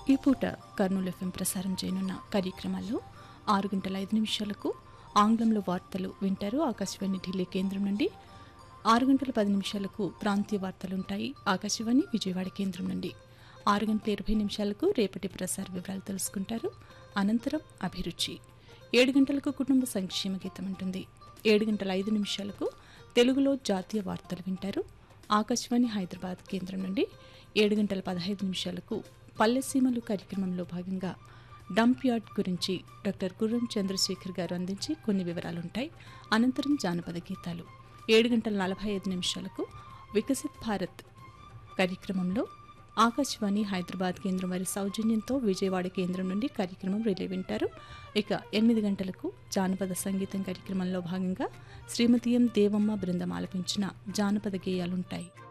ఈ పూట కర్నూలు ఎఫ్ఎం ప్రసారం చేయనున్న కార్యక్రమాల్లో ఆరు గంటల ఐదు నిమిషాలకు ఆంగ్లంలో వార్తలు వింటారు ఆకాశవాణి ఢిల్లీ కేంద్రం నుండి ఆరు గంటల పది నిమిషాలకు ప్రాంతీయ వార్తలుంటాయి ఆకాశవాణి విజయవాడ కేంద్రం నుండి ఆరు గంటల ఇరవై నిమిషాలకు రేపటి ప్రసార వివరాలు తెలుసుకుంటారు అనంతరం అభిరుచి ఏడు గంటలకు కుటుంబ సంక్షేమ గీతం ఉంటుంది ఏడు గంటల ఐదు నిమిషాలకు తెలుగులో జాతీయ వార్తలు వింటారు ఆకాశవాణి హైదరాబాద్ కేంద్రం నుండి ఏడు గంటల పదహైదు నిమిషాలకు పల్లెసీమలు కార్యక్రమంలో భాగంగా డంప్ యార్డ్ గురించి డాక్టర్ గుర్రం చంద్రశేఖర్ గారు అందించి కొన్ని వివరాలుంటాయి అనంతరం జానపద గీతాలు ఏడు గంటల నలభై ఐదు నిమిషాలకు వికసిత్ భారత్ కార్యక్రమంలో ఆకాశవాణి హైదరాబాద్ కేంద్రం వారి సౌజన్యంతో విజయవాడ కేంద్రం నుండి కార్యక్రమం రిలే వింటారు ఇక ఎనిమిది గంటలకు జానపద సంగీతం కార్యక్రమంలో భాగంగా శ్రీమతి ఎం దేవమ్మ బృందం ఆలపించిన జానపద గేయాలుంటాయి